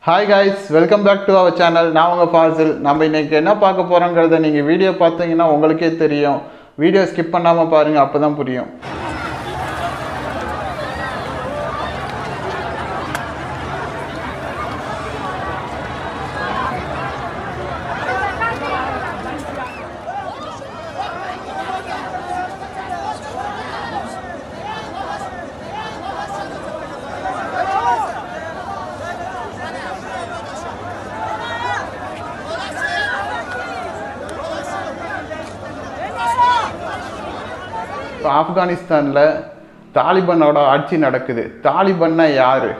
hi guys welcome back to our channel நான் உங்கள் ஃபாசில் நம்ம இன்னைக்கு என்ன பார்க்க போகிறோங்கிறத நீங்கள் வீடியோ பார்த்தீங்கன்னா உங்களுக்கே தெரியும் வீடியோ ஸ்கிப் பண்ணாமல் பாருங்கள் அப்போ தான் புரியும் இப்போ ஆப்கானிஸ்தானில் தாலிபானோட ஆட்சி நடக்குது தாலிபான்னா யார்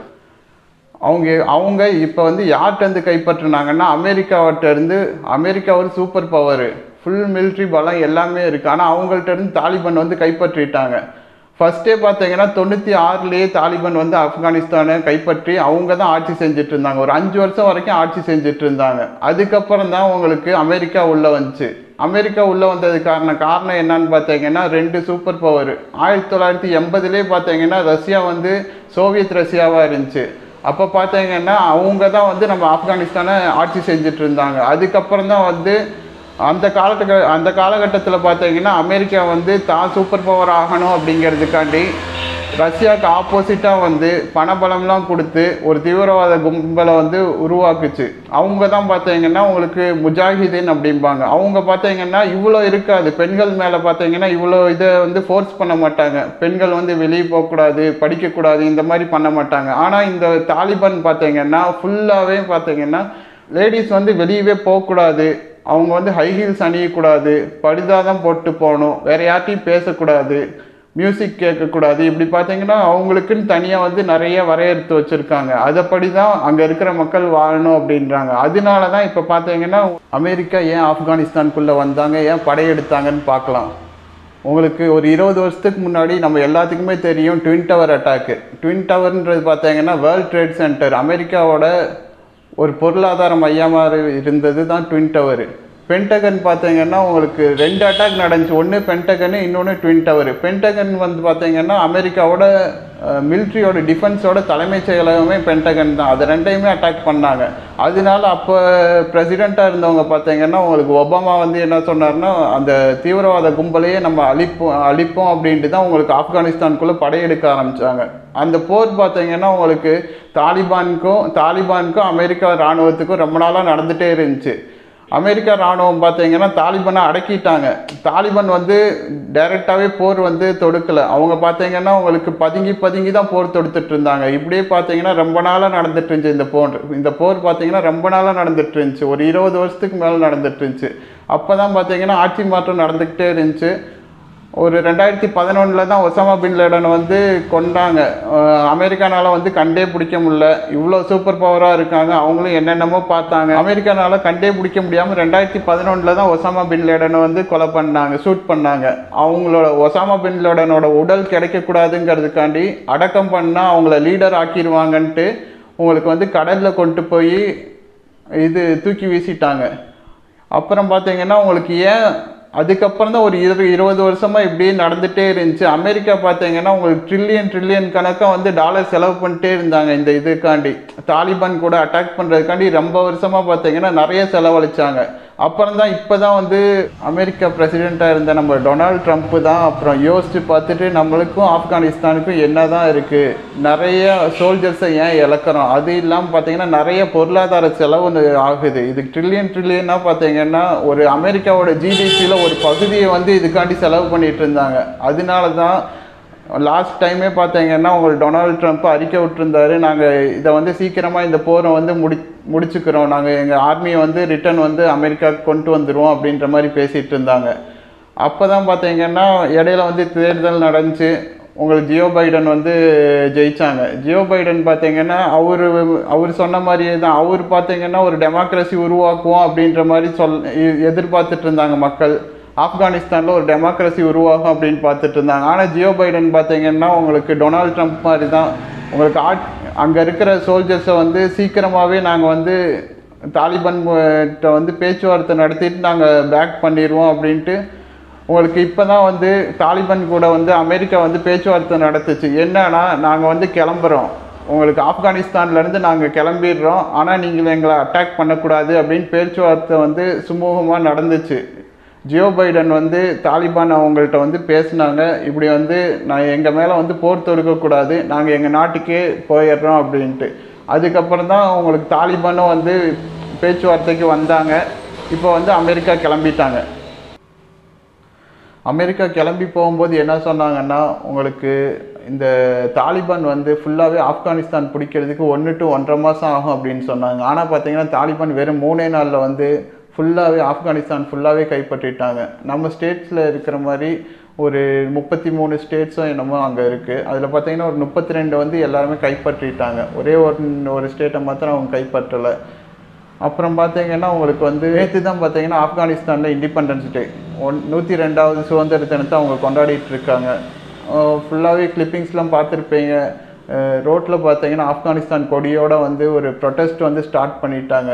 அவங்க அவங்க இப்போ வந்து யார்கிட்டருந்து கைப்பற்றினாங்கன்னா அமெரிக்காவிட்ட இருந்து அமெரிக்கா ஒரு சூப்பர் பவர் ஃபுல் மிலிட்ரி பலம் எல்லாமே இருக்குது ஆனால் அவங்கள்ட்ட இருந்து தாலிபான் வந்து கைப்பற்றிட்டாங்க ஃபர்ஸ்டே பார்த்தீங்கன்னா தொண்ணூற்றி ஆறுலேயே தாலிபான் வந்து ஆப்கானிஸ்தானை கைப்பற்றி அவங்க தான் ஆட்சி செஞ்சுட்டு இருந்தாங்க ஒரு அஞ்சு வருஷம் வரைக்கும் ஆட்சி செஞ்சுட்டு இருந்தாங்க அதுக்கப்புறம் தான் உங்களுக்கு அமெரிக்கா உள்ளே வந்துச்சு அமெரிக்கா உள்ளே வந்தது காரணம் காரணம் என்னன்னு பார்த்தீங்கன்னா ரெண்டு சூப்பர் பவர் ஆயிரத்தி தொள்ளாயிரத்தி எண்பதுலேயே பார்த்தீங்கன்னா ரஷ்யா வந்து சோவியத் ரஷ்யாவாக இருந்துச்சு அப்போ பார்த்தீங்கன்னா அவங்க தான் வந்து நம்ம ஆப்கானிஸ்தானை ஆட்சி செஞ்சுட்டு இருந்தாங்க அதுக்கப்புறம் தான் வந்து அந்த காலத்துக்கு அந்த காலகட்டத்தில் பார்த்தீங்கன்னா அமெரிக்கா வந்து தான் சூப்பர் பவர் ஆகணும் அப்படிங்கிறதுக்காண்டி ரஷ்யாவுக்கு ஆப்போசிட்டாக வந்து பணபலம்லாம் கொடுத்து ஒரு தீவிரவாத கும்பலை வந்து உருவாக்குச்சு அவங்க தான் பார்த்தீங்கன்னா உங்களுக்கு முஜாஹிதீன் அப்படிம்பாங்க அவங்க பார்த்தீங்கன்னா இவ்வளோ இருக்காது பெண்கள் மேலே பார்த்தீங்கன்னா இவ்வளோ இதை வந்து ஃபோர்ஸ் பண்ண மாட்டாங்க பெண்கள் வந்து வெளியே போகக்கூடாது படிக்கக்கூடாது இந்த மாதிரி பண்ண மாட்டாங்க ஆனால் இந்த தாலிபான் பார்த்தீங்கன்னா ஃபுல்லாகவே பார்த்தீங்கன்னா லேடிஸ் வந்து வெளியவே போகக்கூடாது அவங்க வந்து ஹை ஹீல்ஸ் அணியக்கூடாது படுதா தான் போட்டு போகணும் வேற யார்ட்டையும் பேசக்கூடாது மியூசிக் கேட்கக்கூடாது இப்படி பார்த்தீங்கன்னா அவங்களுக்குன்னு தனியாக வந்து நிறைய வரையறுத்து வச்சுருக்காங்க அதைப்படி தான் அங்கே இருக்கிற மக்கள் வாழணும் அப்படின்றாங்க அதனால தான் இப்போ பார்த்தீங்கன்னா அமெரிக்கா ஏன் ஆப்கானிஸ்தானுக்குள்ளே வந்தாங்க ஏன் படையெடுத்தாங்கன்னு பார்க்கலாம் உங்களுக்கு ஒரு இருபது வருஷத்துக்கு முன்னாடி நம்ம எல்லாத்துக்குமே தெரியும் ட்வின் டவர் அட்டாக்கு ட்வின் டவர்ன்றது பார்த்தீங்கன்னா வேர்ல்ட் ட்ரேட் சென்டர் அமெரிக்காவோட ஒரு பொருளாதார மையமாக இருந்தது தான் ட்வின் டவர் பென்டகன் பார்த்தீங்கன்னா உங்களுக்கு ரெண்டு அட்டாக் நடந்துச்சு ஒன்று பென்டகனு இன்னொன்று ட்வின் டவர் பென்டகன் வந்து பார்த்தீங்கன்னா அமெரிக்காவோட மிலிட்ரியோட டிஃபென்ஸோட தலைமைச் செயலகமே பென்டகன் தான் அது ரெண்டையுமே அட்டாக் பண்ணாங்க அதனால அப்போ பிரசிடெண்ட்டாக இருந்தவங்க பார்த்தீங்கன்னா உங்களுக்கு ஒபாமா வந்து என்ன சொன்னார்னா அந்த தீவிரவாத கும்பலையே நம்ம அழிப்போம் அழிப்போம் அப்படின்ட்டு தான் உங்களுக்கு ஆப்கானிஸ்தானுக்குள்ளே படையெடுக்க ஆரம்பித்தாங்க அந்த போர் பார்த்தீங்கன்னா உங்களுக்கு தாலிபானுக்கும் தாலிபானுக்கும் அமெரிக்கா இராணுவத்துக்கும் ரொம்ப நாளாக நடந்துகிட்டே இருந்துச்சு அமெரிக்கா இராணுவம் பார்த்தீங்கன்னா தாலிபானை அடக்கிட்டாங்க தாலிபான் வந்து டைரெக்டாகவே போர் வந்து தொடுக்கலை அவங்க பார்த்தீங்கன்னா உங்களுக்கு பதுங்கி பதுங்கி தான் போர் தொடுத்துட்டு இருந்தாங்க இப்படியே பார்த்தீங்கன்னா ரொம்ப நாளாக நடந்துட்டு இருந்துச்சு இந்த போர் இந்த போர் பார்த்தீங்கன்னா ரொம்ப நாளாக நடந்துட்டு இருந்துச்சு ஒரு இருபது வருஷத்துக்கு மேலே நடந்துட்டு இருந்துச்சு அப்போ தான் பார்த்தீங்கன்னா ஆட்சி மாற்றம் நடந்துக்கிட்டே இருந்துச்சு ஒரு ரெண்டாயிரத்தி பதினொன்றில் தான் ஒசாமா பின் லேடனை வந்து கொண்டாங்க அமெரிக்கானால வந்து கண்டே பிடிக்க முடியல இவ்வளோ சூப்பர் பவராக இருக்காங்க அவங்களும் என்னென்னமோ பார்த்தாங்க அமெரிக்கானால கண்டே பிடிக்க முடியாமல் ரெண்டாயிரத்தி பதினொன்றில் தான் ஒசாமா பின் லேடனை வந்து கொலை பண்ணாங்க ஷூட் பண்ணாங்க அவங்களோட ஒசாமா பின் லேடனோட உடல் கிடைக்கக்கூடாதுங்கிறதுக்காண்டி அடக்கம் பண்ணால் அவங்கள லீடர் ஆக்கிடுவாங்கன்ட்டு உங்களுக்கு வந்து கடலில் கொண்டு போய் இது தூக்கி வீசிட்டாங்க அப்புறம் பார்த்தீங்கன்னா உங்களுக்கு ஏன் அதுக்கப்புறம் தான் ஒரு இரு இருபது வருஷமாக இப்படியே நடந்துகிட்டே இருந்துச்சு அமெரிக்கா பார்த்தீங்கன்னா உங்களுக்கு ட்ரில்லியன் ட்ரில்லியன் கணக்காக வந்து டாலர் செலவு பண்ணிட்டே இருந்தாங்க இந்த இதுக்காண்டி தாலிபான் கூட அட்டாக் பண்ணுறதுக்காண்டி ரொம்ப வருஷமாக பார்த்தீங்கன்னா நிறைய செலவழிச்சாங்க அப்புறம் தான் இப்போ தான் வந்து அமெரிக்கா பிரசிடெண்ட்டாக இருந்த நம்ம டொனால்ட் ட்ரம்ப்பு தான் அப்புறம் யோசித்து பார்த்துட்டு நம்மளுக்கும் ஆப்கானிஸ்தானுக்கும் என்ன தான் இருக்குது நிறைய சோல்ஜர்ஸை ஏன் இழக்கிறோம் அது இல்லாமல் பார்த்தீங்கன்னா நிறைய பொருளாதார செலவு ஆகுது இது ட்ரில்லியன் ட்ரில்லியனாக பார்த்தீங்கன்னா ஒரு அமெரிக்காவோட ஜிடிபியில் ஒரு பகுதியை வந்து இதுக்காண்டி செலவு பண்ணிட்டு இருந்தாங்க அதனால தான் லாஸ்ட் டைமே பார்த்தீங்கன்னா உங்களுக்கு டொனால்ட் ட்ரம்ப் அறிக்கை விட்டுருந்தாரு நாங்கள் இதை வந்து சீக்கிரமாக இந்த போரை வந்து முடி முடிச்சுக்கிறோம் நாங்கள் எங்கள் ஆர்மியை வந்து ரிட்டர்ன் வந்து அமெரிக்காவுக்கு கொண்டு வந்துடுவோம் அப்படின்ற மாதிரி பேசிகிட்டு இருந்தாங்க அப்போ தான் பார்த்தீங்கன்னா இடையில வந்து தேர்தல் நடந்துச்சு உங்களுக்கு ஜியோ பைடன் வந்து ஜெயிச்சாங்க ஜியோ பைடன் பார்த்தீங்கன்னா அவர் அவர் சொன்ன மாதிரியே தான் அவர் பார்த்தீங்கன்னா ஒரு டெமோக்ரஸி உருவாக்குவோம் அப்படின்ற மாதிரி சொல் எதிர்பார்த்துட்டு இருந்தாங்க மக்கள் ஆப்கானிஸ்தானில் ஒரு டெமோக்ரஸி உருவாகும் அப்படின்னு பார்த்துட்டு இருந்தாங்க ஆனால் ஜியோ பைடன் பார்த்தீங்கன்னா உங்களுக்கு டொனால்ட் ட்ரம்ப் மாதிரி தான் உங்களுக்கு ஆட் அங்கே இருக்கிற சோல்ஜர்ஸை வந்து சீக்கிரமாகவே நாங்கள் வந்து தாலிபான் கிட்ட வந்து பேச்சுவார்த்தை நடத்திட்டு நாங்கள் பேக் பண்ணிடுவோம் அப்படின்ட்டு உங்களுக்கு இப்போ தான் வந்து தாலிபான் கூட வந்து அமெரிக்கா வந்து பேச்சுவார்த்தை நடத்துச்சு என்னன்னா நாங்கள் வந்து கிளம்புறோம் உங்களுக்கு ஆப்கானிஸ்தான்லேருந்து நாங்கள் கிளம்பிடுறோம் ஆனால் நீங்கள் எங்களை அட்டாக் பண்ணக்கூடாது அப்படின்னு பேச்சுவார்த்தை வந்து சுமூகமாக நடந்துச்சு ஜியோ பைடன் வந்து தாலிபான் அவங்கள்ட்ட வந்து பேசினாங்க இப்படி வந்து நான் எங்கள் மேலே வந்து போர் தொடுக்கக்கூடாது நாங்கள் எங்கள் நாட்டுக்கே போயிடுறோம் அப்படின்ட்டு அதுக்கப்புறம் தான் உங்களுக்கு தாலிபானும் வந்து பேச்சுவார்த்தைக்கு வந்தாங்க இப்போ வந்து அமெரிக்கா கிளம்பிட்டாங்க அமெரிக்கா கிளம்பி போகும்போது என்ன சொன்னாங்கன்னா உங்களுக்கு இந்த தாலிபான் வந்து ஃபுல்லாகவே ஆப்கானிஸ்தான் பிடிக்கிறதுக்கு ஒன்று டு ஒன்றரை மாதம் ஆகும் அப்படின்னு சொன்னாங்க ஆனால் பார்த்தீங்கன்னா தாலிபான் வெறும் மூணே நாளில் வந்து ஃபுல்லாகவே ஆப்கானிஸ்தான் ஃபுல்லாகவே கைப்பற்றிட்டாங்க நம்ம ஸ்டேட்ஸில் இருக்கிற மாதிரி ஒரு முப்பத்தி மூணு ஸ்டேட்ஸும் என்னமோ அங்கே இருக்குது அதில் பார்த்தீங்கன்னா ஒரு முப்பத்தி ரெண்டு வந்து எல்லாருமே கைப்பற்றிட்டாங்க ஒரே ஒரு ஒரு ஸ்டேட்டை மாத்திரம் அவங்க கைப்பற்றலை அப்புறம் பார்த்தீங்கன்னா உங்களுக்கு வந்து நேற்று தான் பார்த்தீங்கன்னா ஆப்கானிஸ்தானில் இண்டிபெண்டன்ஸ் டே ஒன் நூற்றி ரெண்டாவது சுதந்திர தினத்தை அவங்க கொண்டாடிட்டு இருக்காங்க ஃபுல்லாகவே கிளிப்பிங்ஸ்லாம் பார்த்துருப்பீங்க ரோட்டில் பார்த்தீங்கன்னா ஆப்கானிஸ்தான் கொடியோட வந்து ஒரு ப்ரொட்டஸ்ட் வந்து ஸ்டார்ட் பண்ணிட்டாங்க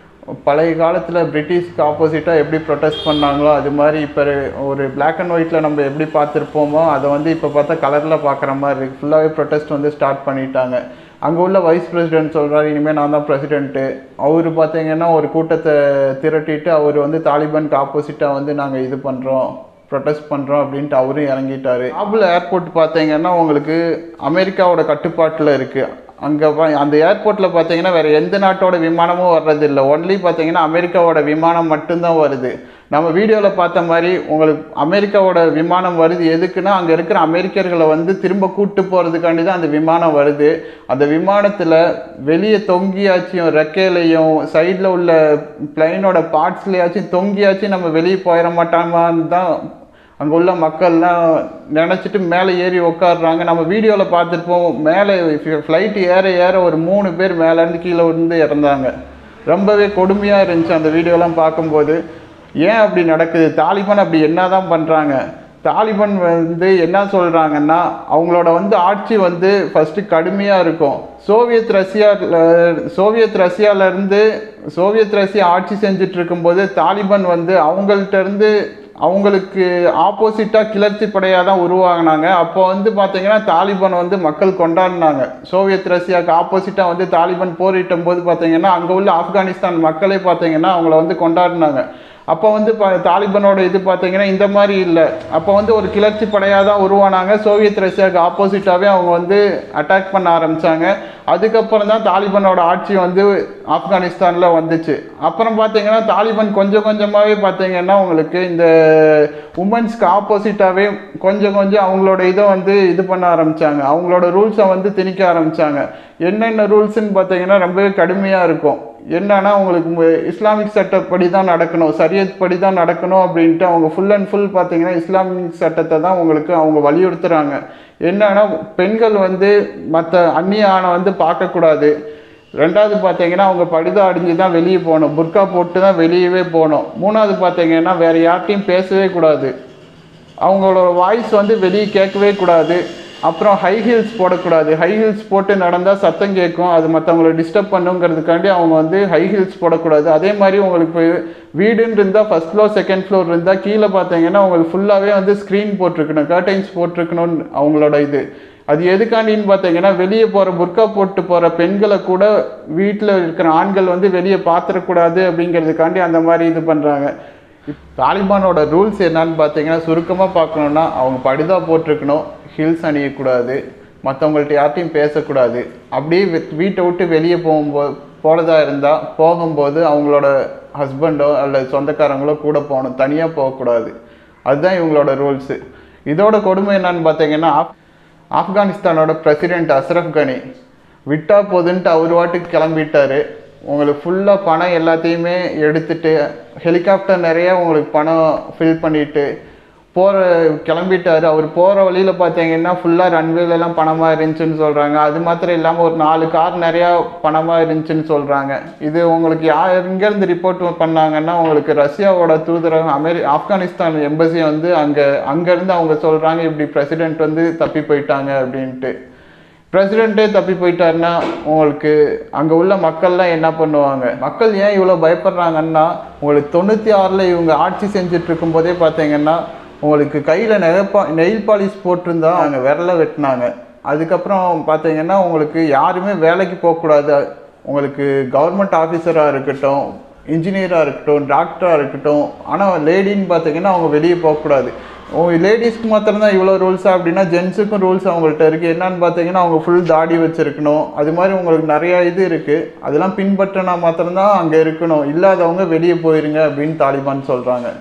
பழைய காலத்தில் பிரிட்டிஷ்க்கு ஆப்போசிட்டாக எப்படி ப்ரொட்டஸ்ட் பண்ணாங்களோ அது மாதிரி இப்போ ஒரு பிளாக் அண்ட் ஒயிட்டில் நம்ம எப்படி பார்த்துருப்போமோ அதை வந்து இப்போ பார்த்தா கலரில் பார்க்குற மாதிரி இருக்குது ஃபுல்லாகவே ப்ரொட்டஸ்ட் வந்து ஸ்டார்ட் பண்ணிட்டாங்க அங்கே உள்ள வைஸ் பிரசிடென்ட் சொல்கிறாரு இனிமேல் நான் தான் பிரசிடென்ட்டு அவர் பார்த்தீங்கன்னா ஒரு கூட்டத்தை திரட்டிட்டு அவர் வந்து தாலிபானுக்கு ஆப்போசிட்டாக வந்து நாங்கள் இது பண்ணுறோம் ப்ரொட்டஸ்ட் பண்ணுறோம் அப்படின்ட்டு அவரும் இறங்கிட்டாரு காபுல் ஏர்போர்ட் பார்த்தீங்கன்னா உங்களுக்கு அமெரிக்காவோட கட்டுப்பாட்டில் இருக்குது அங்கே அந்த ஏர்போர்ட்டில் பார்த்தீங்கன்னா வேறு எந்த நாட்டோட விமானமும் வர்றதில்லை ஒன்லி பார்த்தீங்கன்னா அமெரிக்காவோட விமானம் மட்டும்தான் வருது நம்ம வீடியோவில் பார்த்த மாதிரி உங்களுக்கு அமெரிக்காவோட விமானம் வருது எதுக்குன்னா அங்கே இருக்கிற அமெரிக்கர்களை வந்து திரும்ப கூட்டு போகிறதுக்காண்டி தான் அந்த விமானம் வருது அந்த விமானத்தில் வெளியே தொங்கியாச்சும் ரெக்கையிலையும் சைடில் உள்ள பிளைனோட பார்ட்ஸ்லையாச்சும் தொங்கியாச்சும் நம்ம வெளியே போயிட மாட்டாமான்னு தான் அங்கே உள்ள மக்கள்லாம் நினச்சிட்டு மேலே ஏறி உட்காடுறாங்க நம்ம வீடியோவில் பார்த்துருப்போம் மேலே ஃப்ளைட்டு ஏற ஏற ஒரு மூணு பேர் மேலேருந்து கீழே விழுந்து இறந்தாங்க ரொம்பவே கொடுமையாக இருந்துச்சு அந்த வீடியோலாம் பார்க்கும்போது ஏன் அப்படி நடக்குது தாலிபான் அப்படி என்ன தான் பண்ணுறாங்க தாலிபான் வந்து என்ன சொல்கிறாங்கன்னா அவங்களோட வந்து ஆட்சி வந்து ஃபஸ்ட்டு கடுமையாக இருக்கும் சோவியத் ரஷ்யாவில் சோவியத் ரஷ்யாவிலேருந்து சோவியத் ரஷ்யா ஆட்சி செஞ்சுட்டு இருக்கும்போது தாலிபான் வந்து அவங்கள்ட்ட இருந்து அவங்களுக்கு ஆப்போசிட்டாக கிளர்ச்சி படையாக தான் உருவாகினாங்க அப்போ வந்து பார்த்தீங்கன்னா தாலிபான் வந்து மக்கள் கொண்டாடினாங்க சோவியத் ரஷ்யாவுக்கு ஆப்போசிட்டாக வந்து தாலிபான் போரிட்டும் போது பார்த்தீங்கன்னா அங்கே உள்ள ஆப்கானிஸ்தான் மக்களே பார்த்தீங்கன்னா அவங்கள வந்து கொண்டாடினாங்க அப்போ வந்து ப தாலிபானோட இது பார்த்தீங்கன்னா இந்த மாதிரி இல்லை அப்போ வந்து ஒரு கிளர்ச்சி படையாக தான் உருவானாங்க சோவியத் ரஷ்யாவுக்கு ஆப்போசிட்டாகவே அவங்க வந்து அட்டாக் பண்ண ஆரம்பித்தாங்க அதுக்கப்புறம் தான் தாலிபானோட ஆட்சி வந்து ஆப்கானிஸ்தானில் வந்துச்சு அப்புறம் பார்த்தீங்கன்னா தாலிபான் கொஞ்சம் கொஞ்சமாகவே பார்த்தீங்கன்னா உங்களுக்கு இந்த உமன்ஸ்க்கு ஆப்போசிட்டாகவே கொஞ்சம் கொஞ்சம் அவங்களோட இதை வந்து இது பண்ண ஆரம்பித்தாங்க அவங்களோட ரூல்ஸை வந்து திணிக்க ஆரம்பித்தாங்க என்னென்ன ரூல்ஸ்ன்னு பார்த்தீங்கன்னா ரொம்பவே கடுமையாக இருக்கும் என்னன்னா உங்களுக்கு மு- இஸ்லாமிக் சட்டப்படி தான் நடக்கணும் சரியத் படி தான் நடக்கணும் அப்படின்ட்டு அவங்க ஃபுல் அண்ட் ஃபுல் பார்த்தீங்கன்னா இஸ்லாமிக் சட்டத்தை தான் உங்களுக்கு அவங்க வலியுறுத்துறாங்க என்னன்னா பெண்கள் வந்து மற்ற அந்நிய ஆணை வந்து பார்க்கக்கூடாது ரெண்டாவது பார்த்தீங்கன்னா அவங்க படுதா அடிஞ்சு தான் வெளியே போகணும் புர்கா போட்டு தான் வெளியவே போகணும் மூணாவது பார்த்தீங்கன்னா வேறு யார்ட்டையும் பேசவே கூடாது அவங்களோட வாய்ஸ் வந்து வெளியே கேட்கவே கூடாது அப்புறம் ஹை ஹீல்ஸ் போடக்கூடாது ஹை ஹீல்ஸ் போட்டு நடந்தால் சத்தம் கேட்கும் அது மற்றவங்களை டிஸ்டர்ப் பண்ணுங்கிறதுக்காண்டி அவங்க வந்து ஹை ஹீல்ஸ் போடக்கூடாது அதே மாதிரி உங்களுக்கு இப்போ வீடுன்னு இருந்தால் ஃபஸ்ட் ஃப்ளோர் செகண்ட் ஃப்ளோர் இருந்தால் கீழே பார்த்தீங்கன்னா உங்களுக்கு ஃபுல்லாகவே வந்து ஸ்க்ரீன் போட்டிருக்கணும் கர்டைன்ஸ் போட்டிருக்கணும்னு அவங்களோட இது அது எதுக்காண்டின்னு பார்த்தீங்கன்னா வெளியே போகிற புர்கா போட்டு போகிற பெண்களை கூட வீட்டில் இருக்கிற ஆண்கள் வந்து வெளியே பார்த்துடக்கூடாது அப்படிங்கிறதுக்காண்டி அந்த மாதிரி இது பண்ணுறாங்க தாலிபானோட ரூல்ஸ் என்னன்னு பார்த்தீங்கன்னா சுருக்கமாக பார்க்கணுன்னா அவங்க படுதா போட்டிருக்கணும் ஹில்ஸ் அணியக்கூடாது மற்றவங்கள்ட்ட யார்ட்டையும் பேசக்கூடாது அப்படியே வி- வீட்டை விட்டு வெளியே போகும்போது போகிறதா இருந்தால் போகும்போது அவங்களோட ஹஸ்பண்டோ அல்லது சொந்தக்காரங்களோ கூட போகணும் தனியாக போகக்கூடாது அதுதான் இவங்களோட ரூல்ஸு இதோட கொடுமை என்னன்னு பார்த்தீங்கன்னா ஆப் ஆப்கானிஸ்தானோட பிரசிடென்ட் அஸ்ரஃப் கனி விட்டா போதுன்ட்டு அவர் வாட்டுக்கு கிளம்பிட்டாரு உங்களுக்கு ஃபுல்லாக பணம் எல்லாத்தையுமே எடுத்துட்டு ஹெலிகாப்டர் நிறைய உங்களுக்கு பணம் ஃபில் பண்ணிட்டு போகிற கிளம்பிட்டாரு அவர் போகிற வழியில் பார்த்தீங்கன்னா ஃபுல்லாக ரன்வேலெல்லாம் பணமாக இருந்துச்சுன்னு சொல்கிறாங்க அது மாத்திரம் இல்லாமல் ஒரு நாலு கார் நிறையா பணமாக இருந்துச்சுன்னு சொல்கிறாங்க இது உங்களுக்கு யார் எங்கேருந்து ரிப்போர்ட் பண்ணாங்கன்னா உங்களுக்கு ரஷ்யாவோட தூதரகம் அமெரி ஆப்கானிஸ்தான் எம்பசி வந்து அங்கே அங்கேருந்து அவங்க சொல்கிறாங்க இப்படி பிரசிடென்ட் வந்து தப்பி போயிட்டாங்க அப்படின்ட்டு பிரசிடெண்ட்டே தப்பி போயிட்டாருன்னா உங்களுக்கு அங்கே உள்ள மக்கள்லாம் என்ன பண்ணுவாங்க மக்கள் ஏன் இவ்வளோ பயப்படுறாங்கன்னா உங்களுக்கு தொண்ணூற்றி ஆறில் இவங்க ஆட்சி செஞ்சுட்டு இருக்கும்போதே பார்த்தீங்கன்னா உங்களுக்கு கையில் நெகப்பா நெயில் பாலிஷ் போட்டிருந்தா அங்கே விரல வெட்டினாங்க அதுக்கப்புறம் பார்த்தீங்கன்னா உங்களுக்கு யாருமே வேலைக்கு போகக்கூடாது உங்களுக்கு கவர்மெண்ட் ஆஃபீஸராக இருக்கட்டும் இன்ஜினியராக இருக்கட்டும் டாக்டராக இருக்கட்டும் ஆனால் லேடின்னு பார்த்தீங்கன்னா அவங்க வெளியே போகக்கூடாது லேடிஸ்க்கு மாத்திரம்தான் இவ்வளோ ரூல்ஸா அப்படின்னா ஜென்ஸுக்கும் ரூல்ஸ் அவங்கள்ட்ட இருக்குது என்னன்னு பார்த்தீங்கன்னா அவங்க ஃபுல் தாடி வச்சுருக்கணும் அது மாதிரி உங்களுக்கு நிறையா இது இருக்குது அதெல்லாம் பின்பற்றினா மாத்திரம்தான் அங்கே இருக்கணும் இல்லாதவங்க வெளியே போயிருங்க அப்படின்னு தாலிபான் சொல்கிறாங்க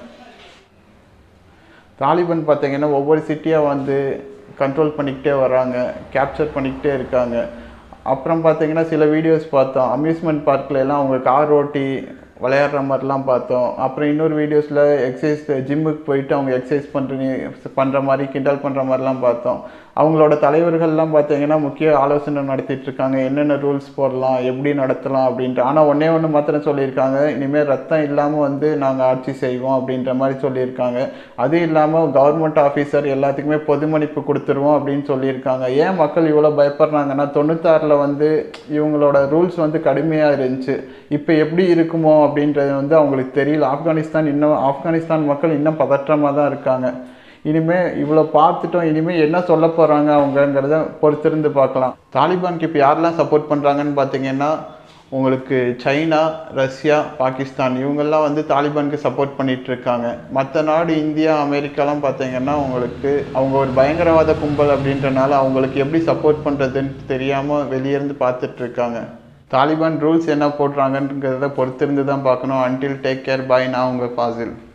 தாலிபான் பார்த்தீங்கன்னா ஒவ்வொரு சிட்டியாக வந்து கண்ட்ரோல் பண்ணிக்கிட்டே வராங்க கேப்சர் பண்ணிக்கிட்டே இருக்காங்க அப்புறம் பார்த்தீங்கன்னா சில வீடியோஸ் பார்த்தோம் அம்யூஸ்மெண்ட் பார்க்கில் எல்லாம் அவங்க கார் ஓட்டி விளையாடுற மாதிரிலாம் பார்த்தோம் அப்புறம் இன்னொரு வீடியோஸில் எக்ஸசைஸ் ஜிம்முக்கு போயிட்டு அவங்க எக்ஸசைஸ் பண்ணுற பண்ணுற மாதிரி கிண்டல் பண்ணுற மாதிரிலாம் பார்த்தோம் அவங்களோட தலைவர்கள்லாம் பார்த்தீங்கன்னா முக்கிய ஆலோசனை நடத்திட்டு இருக்காங்க என்னென்ன ரூல்ஸ் போடலாம் எப்படி நடத்தலாம் அப்படின்ட்டு ஆனால் ஒன்றே ஒன்று மாத்திரம் சொல்லியிருக்காங்க இனிமேல் ரத்தம் இல்லாமல் வந்து நாங்கள் ஆட்சி செய்வோம் அப்படின்ற மாதிரி சொல்லியிருக்காங்க அது இல்லாமல் கவர்மெண்ட் ஆஃபீஸர் எல்லாத்துக்குமே பொது மன்னிப்பு கொடுத்துருவோம் அப்படின்னு சொல்லியிருக்காங்க ஏன் மக்கள் இவ்வளோ பயப்படுறாங்கன்னா தொண்ணூத்தாறில் வந்து இவங்களோட ரூல்ஸ் வந்து கடுமையாக இருந்துச்சு இப்போ எப்படி இருக்குமோ அப்படின்றது வந்து அவங்களுக்கு தெரியல ஆப்கானிஸ்தான் இன்னும் ஆப்கானிஸ்தான் மக்கள் இன்னும் பதற்றமாக தான் இருக்காங்க இனிமே இவ்வளோ பார்த்துட்டோம் இனிமே என்ன சொல்ல போகிறாங்க அவங்கங்கிறத பொறுத்திருந்து பார்க்கலாம் தாலிபானுக்கு இப்போ யாரெல்லாம் சப்போர்ட் பண்ணுறாங்கன்னு பார்த்தீங்கன்னா உங்களுக்கு சைனா ரஷ்யா பாகிஸ்தான் இவங்கெல்லாம் வந்து தாலிபானுக்கு சப்போர்ட் பண்ணிட்டு இருக்காங்க மற்ற நாடு இந்தியா அமெரிக்காலாம் பார்த்தீங்கன்னா உங்களுக்கு அவங்க ஒரு பயங்கரவாத கும்பல் அப்படின்றனால அவங்களுக்கு எப்படி சப்போர்ட் பண்ணுறதுன்னு தெரியாமல் வெளியேருந்து பார்த்துட்டு இருக்காங்க தாலிபான் ரூல்ஸ் என்ன போடுறாங்கன்றத பொறுத்திருந்து தான் பார்க்கணும் அன்டில் டேக் கேர் பாய் நான் உங்கள் ஃபாசில்